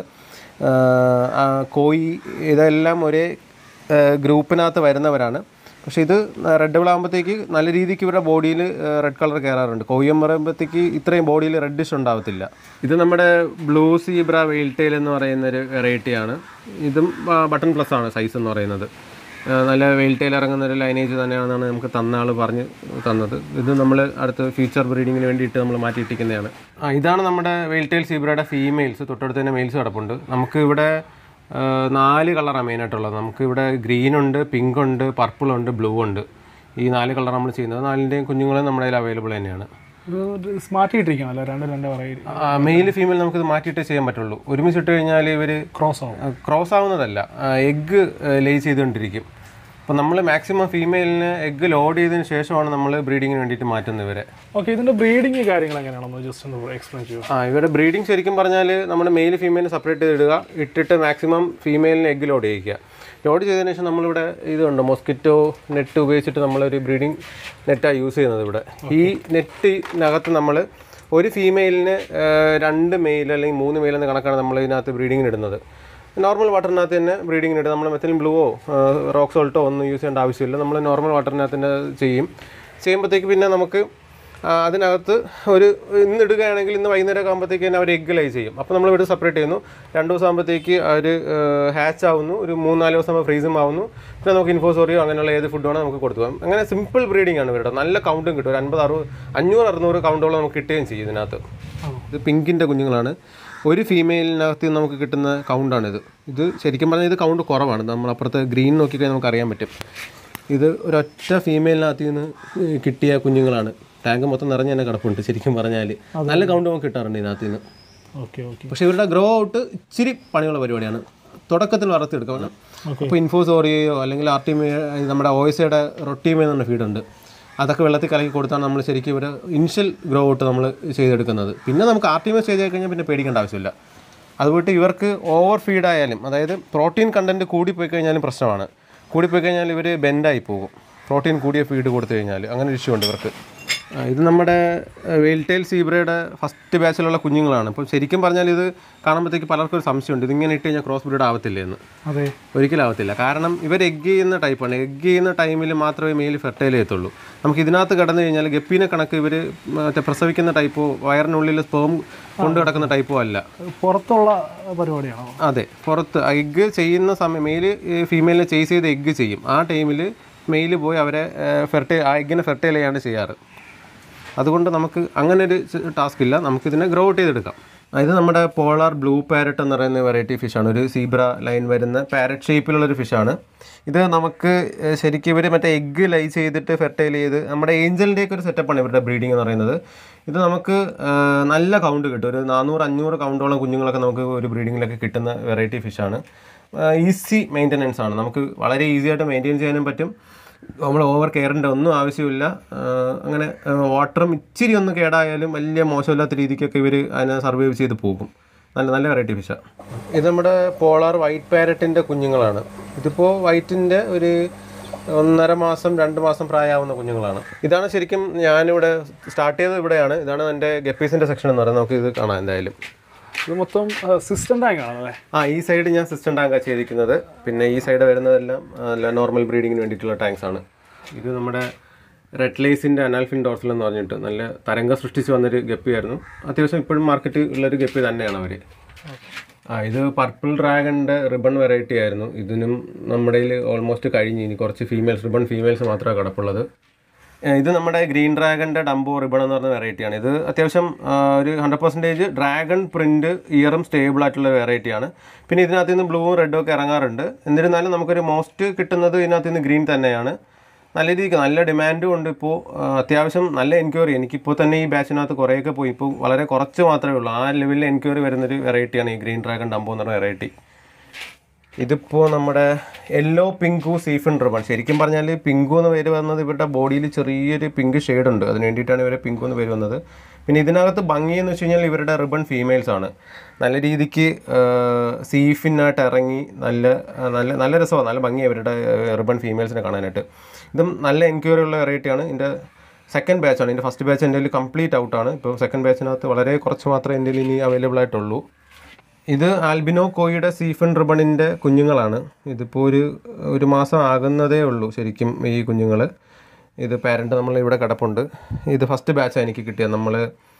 കോയി ഇതെല്ലാം ഒരേ ഗ്രൂപ്പിനകത്ത് വരുന്നവരാണ് പക്ഷേ ഇത് റെഡ് ഡബിൾ ആകുമ്പോഴത്തേക്ക് നല്ല രീതിക്ക് ഇവരുടെ ബോഡിയിൽ റെഡ് കളർ കയറാറുണ്ട് കൊയ്യം പറയുമ്പോഴത്തേക്ക് ഇത്രയും ബോഡിയിൽ റെഡിഷ് ഉണ്ടാവത്തില്ല ഇത് നമ്മുടെ ബ്ലൂ സീബ്ര വെയിൽടെയിൽ എന്ന് പറയുന്ന ഒരു വെറൈറ്റിയാണ് ഇതും ബട്ടൺ പ്ലസ് ആണ് സൈസ് എന്ന് പറയുന്നത് ആ, നല്ല വെയിൽടെയിൽ ഇറങ്ങുന്ന ഒരു ലൈനേജ് തന്നെയാണെന്നാണ് നമുക്ക് തന്ന ആൾ പറഞ്ഞ് തന്നത് ഇത് നമ്മൾ അടുത്ത് ഫ്യൂച്ചർ ബ്രീഡിങ്ങിന് വേണ്ടിയിട്ട് നമ്മൾ മാറ്റിയിട്ടിരിക്കുന്നതാണ് ആ ഇതാണ് നമ്മുടെ വെയിൽടെയിൽ സീബ്രയുടെ ഫീമെയിൽസ് തൊട്ടടുത്ത് തന്നെ മെയിൽസ് കിടപ്പുണ്ട് നമുക്ക് ഇവിടെ ആ, നാല് കളറാണ് മെയിനായിട്ടുള്ളത് നമുക്ക് ഇവിടെ ഗ്രീൻ ഉണ്ട് പിങ്ക് ഉണ്ട് പർപ്പിൾ ഉണ്ട് ബ്ലൂ ഉണ്ട് ഈ നാല് കളർ നമ്മൾ ചെയ്യുന്നത് നാലിൻ്റെയും കുഞ്ഞുങ്ങളും നമ്മുടെ കയ്യിൽ അവൈലബിൾ തന്നെയാണ് ഇത് മാറ്റിയിട്ടിരിക്കണം അല്ലേ രണ്ട് രണ്ട് വെറൈറ്റി മെയിൽ ഫീമെയിൽ നമുക്കിത് മാറ്റിയിട്ടേ ചെയ്യാൻ പറ്റുള്ളൂ ഒരുമിച്ച് ഇട്ട് കഴിഞ്ഞാൽ ഇവർ ക്രോസ് ആവും ക്രോസ് ആവുന്നതല്ല എഗ്ഗ് ലേ ചെയ്തുകൊണ്ടിരിക്കും അപ്പോൾ നമ്മൾ മാക്സിമം ഫീമെയിലിന് എഗ്ഗ് ലോഡ് ചെയ്തതിന് ശേഷമാണ് നമ്മൾ ബ്രീഡിങ്ങിന് വേണ്ടിയിട്ട് മാറ്റുന്നത് ഇവരെ ഓക്കെ ഇതിന്റെ ബ്രീഡിങ് കാര്യങ്ങൾ എങ്ങനെയാണെന്ന് ജസ്റ്റ് ഒന്ന് എക്സ്പ്ലെയിൻ ചെയ്യൂ ആ ഇവരുടെ ബ്രീഡിങ് ശരിക്കും പറഞ്ഞാൽ നമ്മൾ മെയിൽ ഫീമെയിൽ സെപ്പറേറ്റ് ചെയ്തിടുക ഇട്ടിട്ട് മാക്സിമം ഫീമെയിലിന് എഗ്ഗ് ലോഡ് ചെയ്യിക്കുക ലോഡ് ചെയ്തതിന് ശേഷം നമ്മളിവിടെ ഇതുണ്ട് മോസ്കിറ്റോ നെറ്റ് ഉപയോഗിച്ചിട്ട് നമ്മളൊരു ബ്രീഡിങ് നെറ്റാണ് യൂസ് ചെയ്യുന്നത് ഇവിടെ ഈ നെറ്റിനകത്ത് നമ്മൾ ഒരു ഫീമെയിലിന് രണ്ട് മെയിൽ അല്ലെങ്കിൽ മൂന്ന് മെയിൽ എന്ന കണക്കാണ് നമ്മൾ ഇതിനകത്ത് ബ്രീഡിങ്ങിന് ഇടുന്നത് നോർമൽ വാട്ടറിനകത്ത് തന്നെ ബ്രീഡിങ്ങിന് ഇടും നമ്മൾ മെത്തലിൻ ബ്ലൂവോ റോക്ക് സോൾട്ടോ ഒന്നും യൂസ് ചെയ്യേണ്ട ആവശ്യമില്ല നമ്മൾ നോർമൽ വാട്ടറിനകത്ത് തന്നെ ചെയ്യും ചെയ്യുമ്പോഴത്തേക്ക് പിന്നെ നമുക്ക് ആ, അതിനകത്ത് ഒരു ഇന്ന് ഇടുകയാണെങ്കിൽ ഇന്ന് വൈകുന്നേരം ആകുമ്പോഴത്തേക്ക് തന്നെ അവർ എഗ് ലൈ ചെയ്യും അപ്പോൾ നമ്മൾ ഇവിടെ സെപ്പറേറ്റ് ചെയ്യുന്നു രണ്ട് ദിവസം ആകുമ്പോഴത്തേക്ക് അവർ ഹാച്ച് ആവുന്നു ഒരു മൂന്നാല് ദിവസം ആകുമ്പോൾ ഫ്രീസും ആവുന്നു പിന്നെ നമുക്ക് ഇൻഫോസോറിയോ അങ്ങനെയുള്ള ഏത് ഫുഡ് വേണോ നമുക്ക് കൊടുത്തു പോകാം അങ്ങനെ സിമ്പിൾ ബ്രീഡിംഗ് ആണ് ഇവരുടെ നല്ല കൗണ്ടും കിട്ടും ഒരു അൻപത് അറുപത് അഞ്ഞൂറ് അറുന്നൂറ് കൗണ്ടോളം നമുക്ക് കിട്ടുകയും ചെയ്യും ഇതിനകത്ത് ഇത് പിങ്കിൻ്റെ കുഞ്ഞുങ്ങളാണ് ഒരു ഫീമെയിലിനകത്ത് നിന്ന് നമുക്ക് കിട്ടുന്ന കൗണ്ടാണിത് ഇത് ശരിക്കും പറഞ്ഞാൽ ഇത് കൗണ്ട് കുറവാണ് നമ്മൾ അപ്പുറത്ത് ഗ്രീൻ നോക്കിക്കഴിഞ്ഞാൽ നമുക്ക് അറിയാൻ പറ്റും ഇത് ഒരൊറ്റ ഫീമെയിലിനകത്ത് നിന്ന് കിട്ടിയ കുഞ്ഞുങ്ങളാണ് ടാങ്ക് മൊത്തം നിറഞ്ഞ് തന്നെ കിടപ്പുണ്ട് ശരിക്കും പറഞ്ഞാൽ നല്ല കൗണ്ട് നമുക്ക് കിട്ടാറുണ്ട് ഇതിനകത്ത് നിന്ന് ഓക്കെ ഓക്കെ പക്ഷേ ഇവരുടെ ഗ്രോ ഔട്ട് ഇച്ചിരി പണിയുള്ള പരിപാടിയാണ് തുടക്കത്തിൽ വളർത്തിയെടുക്കണം അപ്പോൾ ഇൻഫോസോറിയയോ അല്ലെങ്കിൽ ആർട്ടിമേ നമ്മുടെ ഓയസയുടെ റൊട്ടീമേ എന്നുള്ള ഫീഡുണ്ട് അതൊക്കെ വെള്ളത്തിൽ കലക്കി കൊടുത്താണ് നമ്മൾ ശരിക്കും ഒരു ഇനിഷ്യൽ ഗ്രോ ഔട്ട് നമ്മൾ ചെയ്തെടുക്കുന്നത് പിന്നെ നമുക്ക് ആർട്ടിമേ സ്റ്റേജ് ആയി കഴിഞ്ഞാൽ പിന്നെ പേടിക്കേണ്ട ആവശ്യമില്ല അതുപോയിട്ട് ഇവർക്ക് ഓവർ ഫീഡായാലും അതായത് പ്രോട്ടീൻ കണ്ടൻറ്റ് കൂടിപ്പോയി കഴിഞ്ഞാലും പ്രശ്നമാണ് കൂടിപ്പോയി കഴിഞ്ഞാൽ ഇവർ ബെൻഡായി പോകും പ്രോട്ടീൻ കൂടിയ ഫീഡ് കൊടുത്തു കഴിഞ്ഞാൽ അങ്ങനെ ഒരു ഇഷ്യൂ ഉണ്ട് ഇവർക്ക് ആ, ഇത് നമ്മുടെ വെയിൽടെയിൽ സീബ്രയുടെ ഫസ്റ്റ് ബാച്ചിലുള്ള കുഞ്ഞുങ്ങളാണ് അപ്പോൾ ശരിക്കും പറഞ്ഞാൽ ഇത് കാണുമ്പോഴത്തേക്ക് പലർക്കും ഒരു സംശയമുണ്ട് ഇതിങ്ങനെ ഇട്ട് കഴിഞ്ഞാൽ ക്രോസ് ബ്രീഡ് ആവത്തില്ല എന്ന് അതെ ഒരിക്കലും ആവത്തില്ല കാരണം ഇവർ എഗ് ചെയ്യുന്ന ടൈപ്പാണ് എഗ് ചെയ്യുന്ന ടൈമിൽ മാത്രമേ മെയിൽ ഫെർട്ടൈൽ ചെയ്യത്തുള്ളൂ നമുക്ക് ഇതിനകത്ത് കടന്നു കഴിഞ്ഞാൽ ഗപ്പീനെ കണക്ക് ഇവർ മറ്റേ പ്രസവിക്കുന്ന ടൈപ്പോ വയറിനുള്ളിൽ സ്പേം കൊണ്ട് കിടക്കുന്ന ടൈപ്പോ അല്ല പുറത്തുള്ള പരിപാടിയാണോ അതെ പുറത്ത് എഗ്ഗ് ചെയ്യുന്ന സമയം മെയിൽ ഫീമെയിലിനെ ചേസ് ചെയ്ത് എഗ്ഗ് ചെയ്യും ആ ടൈമിൽ മെയിൽ പോയി അവരെ ഫെർട്ടൈൽ ആ എഗ്ഗിനെ ഫെർട്ടൈൽ ചെയ്യാണ് ചെയ്യാറ് അതുകൊണ്ട് നമുക്ക് അങ്ങനെ ഒരു ടാസ്ക് ഇല്ല നമുക്കിതിനെ ഗ്രോ ഔട്ട് ചെയ്തെടുക്കാം ആ, ഇത് നമ്മുടെ പോളാർ ബ്ലൂ പാരറ്റ് എന്ന് പറയുന്ന വെറൈറ്റി ഫിഷാണ് ഒരു സീബ്ര ലൈൻ വരുന്ന പാരറ്റ് ഷേപ്പിലുള്ളൊരു ഫിഷാണ് ഇത് നമുക്ക് ഏഹ്, ശരിക്കും ഇവർ മറ്റേ എഗ്ഗ് ലൈ ചെയ്തിട്ട് ഫെർട്ടൈൽ ചെയ്ത് നമ്മുടെ ഏഞ്ചലിൻ്റെയൊക്കെ ഒരു സെറ്റപ്പാണ് ഇവരുടെ ബ്രീഡിംഗ് എന്ന് പറയുന്നത് ഇത് നമുക്ക് ഏഹ്, നല്ല കൗണ്ട് കിട്ടും ഒരു നാനൂറ് അഞ്ഞൂറ് കൗണ്ടോളം കുഞ്ഞുങ്ങളൊക്കെ നമുക്ക് ഒരു ബ്രീഡിങ്ങിലൊക്കെ കിട്ടുന്ന വെറൈറ്റി ഫിഷാണ് ഈസി മെയിൻ്റനൻസ് ആണ് നമുക്ക് വളരെ ഈസി ആയിട്ട് മെയിൻറ്റെയിൻ ചെയ്യാനും പറ്റും നമ്മൾ ഓവർ കെയറിൻ്റെ ഒന്നും ആവശ്യമില്ല ആ, അങ്ങനെ വാട്ടറും ഇച്ചിരി ഒന്ന് കേടായാലും വലിയ മോശമില്ലാത്ത രീതിക്കൊക്കെ ഇവർ അതിനെ സർവൈവ് ചെയ്ത് പോകും നല്ല നല്ല വെറൈറ്റി ഫിഷാണ് ഇത് നമ്മുടെ പോളാർ വൈറ്റ് പാരറ്റിൻ്റെ കുഞ്ഞുങ്ങളാണ് ഇതിപ്പോൾ വൈറ്റിൻ്റെ ഒരു ഒന്നര മാസം രണ്ട് മാസം പ്രായമാവുന്ന കുഞ്ഞുങ്ങളാണ് ഇതാണ് ശരിക്കും ഞാനിവിടെ സ്റ്റാർട്ട് ചെയ്തത് ഇവിടെയാണ് ഇതാണ് എൻ്റെ ഗപ്പീസിൻ്റെ സെക്ഷൻ എന്ന് പറയുന്നത് നമുക്ക് ഇത് കാണാം എന്തായാലും ഇത് മൊത്തം സിസ്റ്റം ടാങ്ക് ആണല്ലേ ആ ഈ സൈഡ് ഞാൻ സിസ്റ്റം ടാങ്കാണ് ചെയ്തിരിക്കുന്നത് പിന്നെ ഈ സൈഡ് വരുന്നതെല്ലാം നോർമൽ ബ്രീഡിങ്ങിന് വേണ്ടിയിട്ടുള്ള ടാങ്ക്സ് ആണ് ഇത് നമ്മുടെ റെഡ് ലേസിൻ്റെ അനാൽഫിൻ ഡോർസൽ എന്ന് പറഞ്ഞിട്ട് നല്ല തരംഗം സൃഷ്ടിച്ച് വന്നൊരു ഗപ്പിയായിരുന്നു അത്യാവശ്യം ഇപ്പോഴും മാർക്കറ്റ് ഉള്ളൊരു ഗപ്പി തന്നെയാണ് അവർ ആ ഇത് പർപ്പിൾ ഡ്രാഗണിൻ്റെ റിബൺ വെറൈറ്റി ആയിരുന്നു ഇതിനും നമ്മുടെ ഓൾമോസ്റ്റ് കഴിഞ്ഞ് ഇനി കുറച്ച് ഫീമെയിൽസ് റിബൺ ഫീമെയിൽസ് മാത്രമേ കിടപ്പുള്ളത് ഏഹ് ഇത് നമ്മുടെ ഗ്രീൻ ഡ്രാഗൻ്റെ ഡംബോ റിബൺ എന്ന് പറഞ്ഞ വെറൈറ്റിയാണ് ഇത് അത്യാവശ്യം ആ, ഒരു ഹൺഡ്രഡ് പെർസെൻറ്റേജ് ഡ്രാഗൺ പ്രിൻറ്റ് ഇയറും സ്റ്റേബിൾ ആയിട്ടുള്ള വെറൈറ്റിയാണ് പിന്നെ ഇതിനകത്ത് നിന്ന് ബ്ലൂവും റെഡും ഒക്കെ ഇറങ്ങാറുണ്ട് എന്നിരുന്നാലും നമുക്കൊരു മോസ്റ്റ് കിട്ടുന്നത് ഇതിനകത്ത് നിന്ന് ഗ്രീൻ തന്നെയാണ് നല്ല രീതിക്ക് നല്ല ഡിമാൻഡും ഉണ്ട് ഇപ്പോൾ അത്യാവശ്യം നല്ല എൻക്വയറി എനിക്കിപ്പോൾ തന്നെ ഈ ബാച്ചിനകത്ത് കുറേയൊക്കെ പോയി ഇപ്പോൾ വളരെ കുറച്ച് മാത്രമേ ഉള്ളൂ ആ ലെവലിൽ എൻക്വയറി വരുന്നൊരു വെറൈറ്റിയാണ് ഈ ഗ്രീൻ ഡ്രാഗൺ ഡംബോ എന്ന് പറഞ്ഞ വെറൈറ്റി ഇതിപ്പോൾ നമ്മുടെ യെല്ലോ പിങ്കു സീഫൺ റിബൺ ശരിക്കും പറഞ്ഞാൽ പിങ്കു എന്ന് പേര് വന്നത് ഇവരുടെ ബോഡിയിൽ ചെറിയൊരു പിങ്ക് ഷെയ്ഡ് ഉണ്ട് അതിന് വേണ്ടിയിട്ടാണ് ഇവരെ പിങ്കു എന്ന് പേര് വന്നത് പിന്നെ ഇതിനകത്ത് ഭംഗി എന്ന് വെച്ച് കഴിഞ്ഞാൽ ഇവരുടെ റിബൺ ഫീമെയിൽസ് ആണ് നല്ല രീതിക്ക് സീഫിനായിട്ട് ഇറങ്ങി നല്ല ആ, നല്ല നല്ല രസമാണ് നല്ല ഭംഗിയാണ് ഇവരുടെ റിബൺ ഫീമെയിൽസിനെ കാണാനായിട്ട് ഇതും നല്ല എൻക്വയറി ഉള്ള വെറൈറ്റിയാണ് ഇതിൻ്റെ സെക്കൻഡ് ബാച്ചാണ് ഇതിൻ്റെ ഫസ്റ്റ് ബാച്ച് എൻ്റെ കയ്യിൽ കംപ്ലീറ്റ് ഔട്ടാണ് ഇപ്പോൾ സെക്കൻഡ് ബാച്ചിനകത്ത് വളരെ കുറച്ച് മാത്രമേ എൻ്റെ കയ്യിൽ ഇനി അവൈലബിൾ ആയിട്ടുള്ളൂ ഇത് ആൽബിനോ കോയിയുടെ സീഫൺ റിബണിൻ്റെ കുഞ്ഞുങ്ങളാണ് ഇതിപ്പോൾ ഒരു ഒരു മാസം ആകുന്നതേ ഉള്ളൂ ശരിക്കും ഈ കുഞ്ഞുങ്ങൾ ഇത് പാരൻ്റ് നമ്മൾ ഇവിടെ കിടപ്പുണ്ട് ഇത് ഫസ്റ്റ് ബാച്ചാണ് എനിക്ക് കിട്ടിയത് നമ്മൾ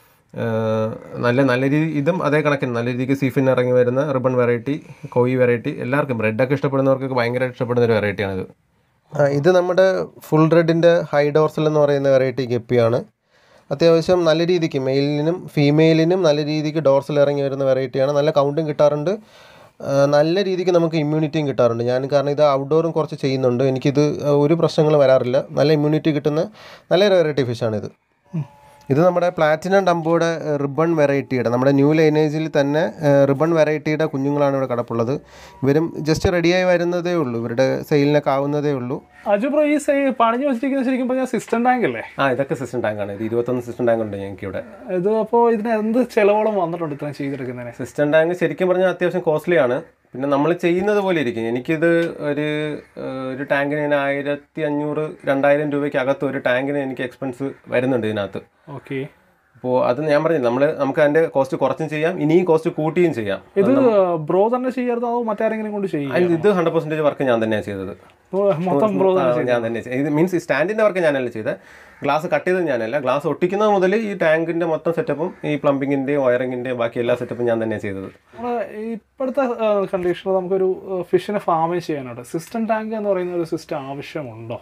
നല്ല നല്ല രീതി ഇതും അതേ കണക്കിന് നല്ല രീതിക്ക് സീഫിൻ ഇറങ്ങി വരുന്ന റിബൺ വെറൈറ്റി കോയി വെറൈറ്റി എല്ലാവർക്കും റെഡൊക്കെ ഇഷ്ടപ്പെടുന്നവർക്കൊക്കെ ഭയങ്കര ഇഷ്ടപ്പെടുന്ന ഒരു വെറൈറ്റിയാണിത് ഇത് നമ്മുടെ ഫുൾ റെഡിൻ്റെ ഹൈ ഡോർസൽ എന്ന് പറയുന്ന വെറൈറ്റി ഗപ്പിയാണ് അത്യാവശ്യം നല്ല രീതിക്ക് മെയിലിനും ഫീമെയിലിനും നല്ല രീതിക്ക് ഡോർസൽ ഇറങ്ങി വരുന്ന വെറൈറ്റിയാണ് നല്ല കൗണ്ടും കിട്ടാറുണ്ട് ആ, നല്ല രീതിക്ക് നമുക്ക് ഇമ്മ്യൂണിറ്റിയും കിട്ടാറുണ്ട് ഞാൻ കാരണം ഇത് ഔട്ട്ഡോറും കുറച്ച് ചെയ്യുന്നുണ്ട് എനിക്കിത് ഒരു പ്രശ്നങ്ങൾ വരാറില്ല നല്ല ഇമ്മ്യൂണിറ്റി കിട്ടുന്ന നല്ലൊരു വെറൈറ്റി ഫിഷാണിത് ഇത് നമ്മുടെ പ്ലാറ്റിനം ഡംബോയുടെ റിബൺ വെറൈറ്റിയുടെ നമ്മുടെ ന്യൂ ലൈനേജിൽ തന്നെ റിബൺ വെറൈറ്റിയുടെ കുഞ്ഞുങ്ങളാണ് ഇവിടെ കിടപ്പുള്ളത് ഇവരും ജസ്റ്റ് റെഡിയായി വരുന്നതേ ഉള്ളൂ ഇവരുടെ സെയിലിനൊക്കെ ആവുന്നതേ ഉള്ളൂ അജു ബ്രോ ഈ സൈ പണിഞ്ഞു വെച്ചിരിക്കുന്നത് ശരിക്കും പറഞ്ഞാൽ സിസ്റ്റം ടാങ്ക് അല്ലേ ആ ഇതൊക്കെ സിസ്റ്റം ടാങ്കാണ് ഇത് ഇരുപത്തൊന്ന് സിസ്റ്റം ടാങ്ക് ഉണ്ട് ഞങ്ങൾക്ക് ഇവിടെ ഇത് അപ്പോൾ ഇതിന് എന്ത് ചിലവോളം വന്നിട്ടുണ്ട് ഇത്രയും ചെയ്തെടുക്കുന്നതിന് സിസ്റ്റം ടാങ്ക് ശരിക്കും പറഞ്ഞാൽ അത്യാവശ്യം കോസ്റ്റ്ലി ആണ് പിന്നെ നമ്മൾ ചെയ്യുന്നത് പോലെ ഇരിക്കും എനിക്കിത് ഒരു ഏഹ്, ഒരു ടാങ്കിന് ഞാൻ ആയിരത്തി അഞ്ഞൂറ് രണ്ടായിരം രൂപയ്ക്ക് അകത്ത് ഒരു ടാങ്കിന് എനിക്ക് എക്സ്പെൻസ് വരുന്നുണ്ട് ഇതിനകത്ത് ഓക്കെ അപ്പോൾ അത് ഞാൻ പറഞ്ഞില്ല നമ്മൾ നമുക്ക് അതിൻ്റെ കോസ്റ്റ് കുറച്ചും ചെയ്യാം ഇനിയും കോസ്റ്റ് കൂട്ടിയും ചെയ്യാം ഇത് ബ്രോ തന്നെ ചെയ്യരുതോ അതോ മറ്റാരെങ്കിലും കൊണ്ട് ചെയ്യും അതിൽ ഇത് ഹൺഡ്രഡ് പെർസെൻറ്റേജ് വർക്ക് ഞാൻ തന്നെയാണ് ചെയ്തത് മൊത്തം ബ്രോ ആ, ഞാൻ തന്നെ ചെയ്തത്. ഇത് മീൻസ് ഈ സ്റ്റാൻഡിൻ്റെ വർക്ക് ഞാനല്ല ചെയ്തത് ഗ്ലാസ് കട്ട് ചെയ്തത് ഞാനല്ല ഗ്ലാസ് ഒട്ടിക്കുന്നത് മുതൽ ഈ ടാങ്കിൻ്റെ മൊത്തം സെറ്റപ്പും ഈ പ്ലംബിങ്ങിൻ്റെയും വയറിങ്ങിൻ്റെയും ബാക്കി എല്ലാ സെറ്റപ്പും ഞാൻ തന്നെയാണ് ചെയ്തത് നമ്മള് ഇപ്പോഴത്തെ കണ്ടീഷനിൽ നമുക്കൊരു ഫിഷിനെ ഫാമിങ് ചെയ്യാനായിട്ട് സിസ്റ്റം ടാങ്ക് എന്ന് പറയുന്ന ഒരു സിസ്റ്റം ആവശ്യമുണ്ടോ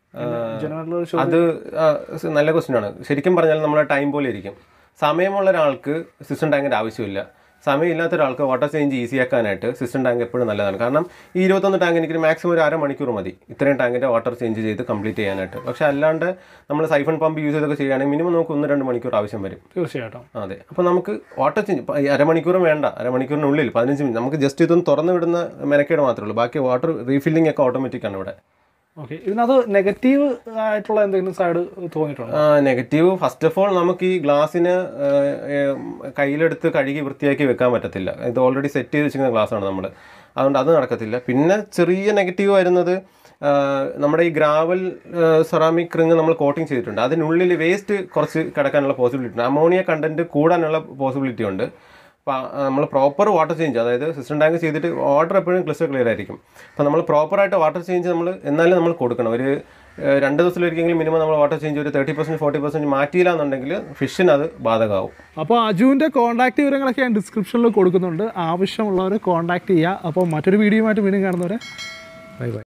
ജനറൽ ഒരു അത് ആ, സ് നല്ല ക്വസ്റ്റ്യൻ ആണ് ശരിക്കും പറഞ്ഞാൽ നമ്മുടെ ടൈം പോലെ ഇരിക്കും സമയമുള്ള ഒരാൾക്ക് സിസ്റ്റം ടാങ്കിൻ്റെ ആവശ്യമില്ല സമയമില്ലാത്ത ഒരാൾക്ക് വാട്ടർ ചേഞ്ച് ഈസി ആക്കാനായിട്ട് സിസ്റ്റം ടാങ്ക് എപ്പോഴും നല്ലതാണ് കാരണം ഈ ഇരുപത്തൊന്ന് ടാങ്ക് എനിക്ക് മാക്സിമം ഒരു അരമണിക്കൂർ മതി ഇത്രയും ടാങ്കിൻ്റെ വാട്ടർ ചേഞ്ച് ചെയ്ത് കംപ്ലീറ്റ് ചെയ്യാനായിട്ട് പക്ഷേ അല്ലാണ്ട് നമ്മൾ സൈഫൺ പമ്പ് യൂസ് ചെയ്തൊക്കെ ചെയ്യുകയാണെങ്കിൽ മിനിമം നമുക്ക് ഒന്ന് രണ്ട് മണിക്കൂർ ആവശ്യം വരും തീർച്ചയായിട്ടും അതെ അപ്പോൾ നമുക്ക് വാട്ടർ ചേഞ്ച് ഇപ്പം ഈ അരമണിക്കൂറും വേണ്ട അരമണിക്കൂറിനുള്ളിൽ പതിനഞ്ച് മിനിറ്റ് നമുക്ക് ജസ്റ്റ് ഇതൊന്ന് തുറന്ന് വിടുന്ന മെനക്കേട് മാത്രമേ ഉള്ളൂ ബാക്കി വാട്ടർ റീഫില്ലിംഗ് ഒക്കെ ഓട്ടോമാറ്റിക് ആണ് ഇവിടെ ഓക്കെ ഇതിനകത്ത് നെഗറ്റീവ് ആയിട്ടുള്ള എന്തെങ്കിലും സൈഡ് തോന്നിയിട്ടുണ്ടോ നെഗറ്റീവ് ഫസ്റ്റ് ഓഫ് ഓൾ നമുക്ക് ഈ ഗ്ലാസ്സിന് കയ്യിലെടുത്ത് കഴുകി വൃത്തിയാക്കി വെക്കാൻ പറ്റത്തില്ല ഇത് ഓൾറെഡി സെറ്റ് ചെയ്ത് വെച്ചിരിക്കുന്ന ഗ്ലാസ്സാണ് നമ്മൾ അതുകൊണ്ട് അത് നടക്കത്തില്ല പിന്നെ ചെറിയ നെഗറ്റീവ് വരുന്നത് ആ, നമ്മുടെ ഈ ഗ്രാവൽ സെറാമിക് റിങ് നമ്മൾ കോട്ടിങ് ചെയ്തിട്ടുണ്ട് അതിനുള്ളിൽ വേസ്റ്റ് കുറച്ച് കിടക്കാനുള്ള പോസിബിലിറ്റി ഉണ്ട് അമോണിയ കണ്ടന്റ് കൂടാനുള്ള പോസിബിലിറ്റി ഉണ്ട് അപ്പോൾ നമ്മൾ പ്രോപ്പർ വാട്ടർ ചേഞ്ച് അതായത് സിസ്റ്റം ടാങ്ക് ചെയ്തിട്ട് വാട്ടർ എപ്പോഴും ക്ലിസ്റ്റർ ക്ലിയർ ആയിരിക്കും അപ്പോൾ നമ്മൾ പ്രോപ്പറായിട്ട് വാട്ടർ ചേഞ്ച് നമ്മൾ എന്നാലും നമ്മൾ കൊടുക്കണം ഒരു ഏഹ്, രണ്ട് ദിവസത്തിലൊരിക്കലെങ്കിലും മിനിമം നമ്മൾ വാട്ടർ ചേഞ്ച് ഒരു തേർട്ടി പെർസെൻറ്റ് ഫോർട്ടി പെർസെൻറ്റ് മാറ്റിയില്ല എന്നുണ്ടെങ്കിൽ ഫിഷിന് അത് ബാധകമാവും അപ്പോൾ അജുവിൻ്റെ കോൺടാക്ട് വിവരങ്ങളൊക്കെ ഞാൻ ഡിസ്ക്രിപ്ഷനിൽ കൊടുക്കുന്നുണ്ട് ആവശ്യമുള്ളവർ കോൺടാക്ട് ചെയ്യുക അപ്പോൾ മറ്റൊരു വീഡിയോയുമായിട്ട് വീണ്ടും കാണുന്നവരെ ബൈ ബൈ